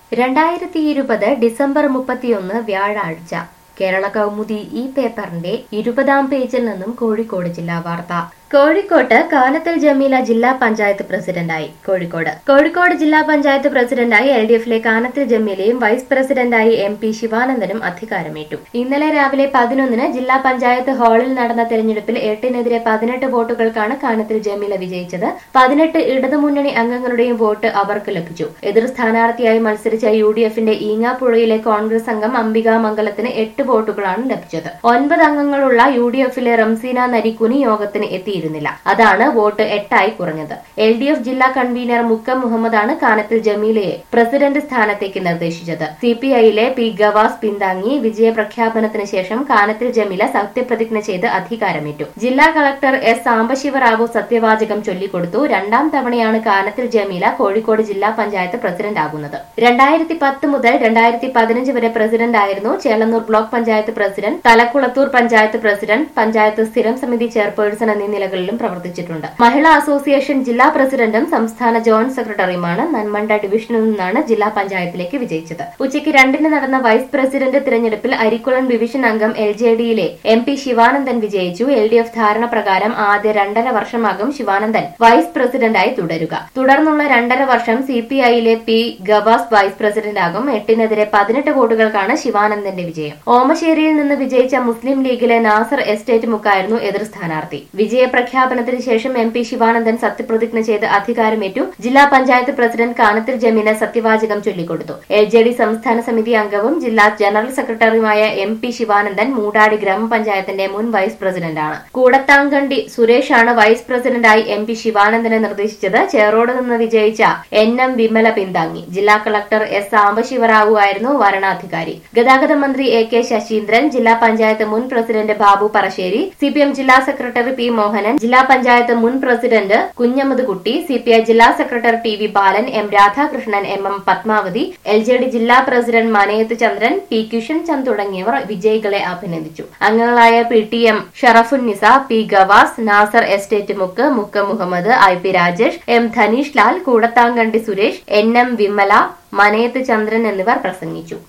രണ്ടായിരത്തി ഇരുപത് ഡിസംബർ മുപ്പത്തിയൊന്ന് വ്യാഴാഴ്ച കേരള കൗമുദി ഈ പേപ്പറിന്റെ ഇരുപതാം പേജിൽ നിന്നും കോഴിക്കോട് ജില്ലാ വാർത്ത കോഴിക്കോട്ട് കാനത്തിൽ ജമീല ജില്ലാ പഞ്ചായത്ത് പ്രസിഡന്റായി കോഴിക്കോട് കോഴിക്കോട് ജില്ലാ പഞ്ചായത്ത് പ്രസിഡന്റായി എൽ ഡി എഫിലെ കാനത്തിൽ ജമീലയും വൈസ് പ്രസിഡന്റായി എം പി ശിവാനന്ദനും അധികാരമേറ്റു ഇന്നലെ രാവിലെ പതിനൊന്നിന് ജില്ലാ പഞ്ചായത്ത് ഹാളിൽ നടന്ന തെരഞ്ഞെടുപ്പിൽ എട്ടിനെതിരെ പതിനെട്ട് വോട്ടുകൾക്കാണ് കാനത്തിൽ ജമീല വിജയിച്ചത് പതിനെട്ട് ഇടതുമുന്നണി അംഗങ്ങളുടെയും വോട്ട് അവർക്ക് ലഭിച്ചു എതിർ സ്ഥാനാർത്ഥിയായി മത്സരിച്ച യു ഡി എഫിന്റെ ഈങ്ങാപ്പുഴയിലെ കോൺഗ്രസ് അംഗം അംബിക മംഗലത്തിന് എട്ട് വോട്ടുകളാണ് ലഭിച്ചത് ഒൻപത് അംഗങ്ങളുള്ള യു ഡി എഫിലെ റംസീന നരിക്കുനി യോഗത്തിന് എത്തിയിരുന്നില്ല അതാണ് വോട്ട് എട്ടായി കുറഞ്ഞത് എൽ ഡി എഫ് ജില്ലാ കൺവീനർ മുക്കം മുഹമ്മദാണ് കാനത്തിൽ ജമീലയെ പ്രസിഡന്റ് സ്ഥാനത്തേക്ക് നിർദ്ദേശിച്ചത് സി പി ഐയിലെ പി ഗവാസ് പിന്താങ്ങി വിജയ പ്രഖ്യാപനത്തിന് ശേഷം കാനത്തിൽ ജമീല സത്യപ്രതിജ്ഞ ചെയ്ത് അധികാരമേറ്റു ജില്ലാ കളക്ടർ എസ് സാംബശിവറാവു സത്യവാചകം ചൊല്ലിക്കൊടുത്തു രണ്ടാം തവണയാണ് കാനത്തിൽ ജമീല കോഴിക്കോട് ജില്ലാ പഞ്ചായത്ത് പ്രസിഡന്റ് ആകുന്നത് രണ്ടായിരത്തി പത്ത് മുതൽ രണ്ടായിരത്തി പതിനഞ്ച് വരെ പ്രസിഡന്റ് ആയിരുന്നു Chelannur block panchayat president Thalakkulathur panchayat president panchayat സ്ഥിരം സമിതി ചെയർപേഴ്സൺ എന്നീ നിലകളിലും പ്രവർത്തിച്ചിട്ടുണ്ട് മഹിളാ അസോസിയേഷൻ ജില്ലാ പ്രസിഡന്റും സംസ്ഥാന ജോയിന്റ് സെക്രട്ടറിയുമാണ് നന്മണ്ട ഡിവിഷനിൽ നിന്നാണ് ജില്ലാ പഞ്ചായത്തിലേക്ക് വിജയിച്ചത് ഉച്ചയ്ക്ക് രണ്ടിന് നടന്ന വൈസ് പ്രസിഡന്റ് തിരഞ്ഞെടുപ്പിൽ അരിക്കുളം ഡിവിഷൻ അംഗം എൽ ജെ ഡിയിലെ എം പി ശിവാനന്ദൻ വിജയിച്ചു എൽ ഡി എഫ് ധാരണ പ്രകാരം ആദ്യ രണ്ടര വർഷമാകും ശിവാനന്ദൻ വൈസ് പ്രസിഡന്റായി തുടരുക തുടർന്നുള്ള രണ്ടര വർഷം സി പി ഐയിലെ പി ഗവാസ് വൈസ് പ്രസിഡന്റാകും എട്ടിനെതിരെ പതിനെട്ട് വോട്ടുകൾക്കാണ് ശിവാനന്ദന്റെ വിജയം ഓമശ്ശേരിയിൽ നിന്ന് വിജയിച്ച മുസ്ലിം ലീഗിലെ നാസർ എസ്റ്റേറ്റ് മുക്കായിരുന്നു എതിർ സ്ഥാനാർത്ഥി വിജയ പ്രഖ്യാപനത്തിന് ശേഷം എം പി ശിവാനന്ദൻ സത്യപ്രതിജ്ഞ ചെയ്ത് അധികാരമേറ്റു ജില്ലാ പഞ്ചായത്ത് പ്രസിഡന്റ് കാനത്തിൽ ജമീല സത്യവാചകം ചൊല്ലിക്കൊടുത്തു എൽ ജെ ഡി സംസ്ഥാന സമിതി അംഗവും ജില്ലാ ജനറൽ സെക്രട്ടറിയുമായ എം പി ശിവാനന്ദൻ മൂടാടി ഗ്രാമപഞ്ചായത്തിന്റെ മുൻ വൈസ് പ്രസിഡന്റാണ് കൂടത്താങ്കണ്ടി സുരേഷാണ് വൈസ് പ്രസിഡന്റായി എം പി ശിവാനന്ദനെ നിർദ്ദേശിച്ചത് ചേറോട് നിന്ന് വിജയിച്ച എൻ എം വിമല പിന്താങ്ങി ജില്ലാ കളക്ടർ എസ് സാംബശിവറാവു ആയിരുന്നു വരണാധികാരി ഗതാഗത മന്ത്രി എ കെ ശശീന്ദ്രൻ ജില്ലാ പഞ്ചായത്ത് മുൻ president Babu Parasseri C P M ജില്ലാ സെക്രട്ടറി പി മോഹനൻ ജില്ലാ പഞ്ചായത്ത് മുൻ president Kunhammad Kutty C P I ജില്ലാ secretary T V Balan M Radhakrishnan M M Padmavathi L J D ജില്ലാ പ്രസിഡന്റ് മനയത്ത് ചന്ദ്രൻ പി കിഷൻ ചന്ദ് തുടങ്ങിയവർ വിജയികളെ അഭിനന്ദിച്ചു അംഗങ്ങളായ P T M Sharafunnisa P Gavas Nasar estate Mukku മുക്ക Muhammad I P Rajesh M Dhaneesh Lal Koodathamkandi Suresh N M Vimala Manayath ചന്ദ്രൻ എന്നിവർ പ്രസംഗിച്ചു